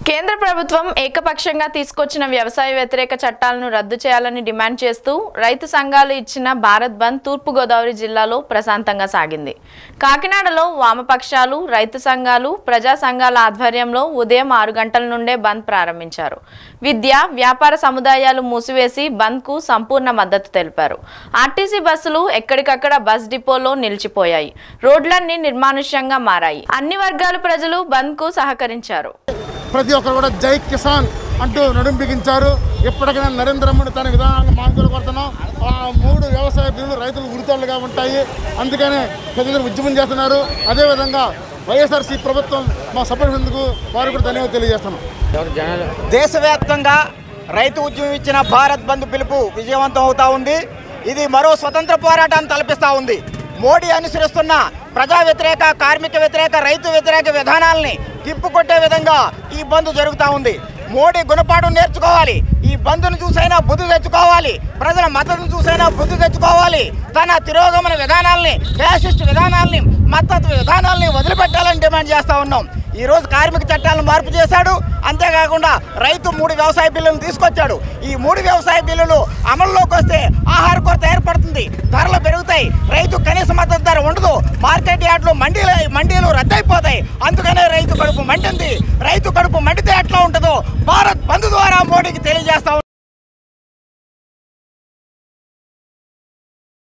కేంద్ర ప్రభుత్వం ఏకపక్షంగా తీసుకొచ్చిన వ్యవసాయ వ్యతిరేక చట్టాలను రద్దు చేయాలని డిమాండ్ చేస్తూ రైతు సంఘాలు ఇచ్చిన భారత్ బంద్ తూర్పు గోదావరి జిల్లాలో ప్రశాంతంగా సాగింది కాకినాడలో వామపక్షాలు రైతు సంఘాలు ప్రజా సంఘాల ఆధ్వర్యంలో ఉదయం ఆరు గంటల నుండే బంద్ ప్రారంభించారు విద్య వ్యాపార సముదాయాలు మూసివేసి బంద్కు సంపూర్ణ మద్దతు తెలిపారు ఆర్టీసీ బస్సులు ఎక్కడికక్కడ బస్ డిపోలో నిలిచిపోయాయి రోడ్లన్నీ నిర్మానుష్యంగా మారాయి అన్ని వర్గాల ప్రజలు బంద్కు సహకరించారు ప్రతి ఒక్కరు కూడా జై కిసాన్ అంటూ నడుం బిగించారు ఎప్పటికైనా నరేంద్ర మోడీ తన విధానాలను మానుకోలు కొడుతున్నాం ఆ మూడు వ్యవసాయ బిల్లులు రైతులు ఉరితాళ్ళుగా ఉంటాయి అందుకనే ప్రజలు ఉద్యమం చేస్తున్నారు అదేవిధంగా వైఎస్ఆర్సీ ప్రభుత్వం మా సపోర్ట్ వారు కూడా ధన్యవాదాలు తెలియజేస్తున్నాం దేశవ్యాప్తంగా రైతు ఉద్యమం ఇచ్చిన భారత్ బంద్ పిలుపు విజయవంతం అవుతా ఉంది ఇది మరో స్వతంత్ర పోరాటాన్ని తలపిస్తూ ఉంది మోడీ అనుసరిస్తున్న ప్రజా వ్యతిరేక కార్మిక వ్యతిరేక రైతు వ్యతిరేక విధానాల్ని తిప్పుకొట్టే విధంగా ఈ బంద్ జరుగుతూ ఉంది మోడీ గుణపాఠం నేర్చుకోవాలి ఈ బంద్ను చూసైనా బుద్ధి తెచ్చుకోవాలి ప్రజల మద్దతును చూసైనా బుద్ధి తెచ్చుకోవాలి తన తిరోగమన విధానాల్ని ఫ్యాసిస్ట్ విధానాల్ని మద్దతు విధానాల్ని వదిలిపెట్టాలని డిమాండ్ చేస్తూ ఉన్నాం ఈ రోజు కార్మిక చట్టాలను మార్పు చేశాడు అంతేకాకుండా రైతు మూడు వ్యవసాయ బిల్లులను తీసుకొచ్చాడు ఈ మూడు వ్యవసాయ బిల్లులు అమల్లోకి వస్తే ఆహార కొరత ఏర్పడుతుంది ధరలు పెరుగుతాయి రైతు కనీస మద్దతు ధర ఉండదు మార్కెట్ యార్డ్లు మండీలు మండీలు రద్దయిపోతాయి అందుకనే రైతు కడుపు మండింది రైతు కడుపు మండితే ఎట్లా ఉంటుందో భారత్ బంద్ ద్వారా మోడీకి తెలియజేస్తా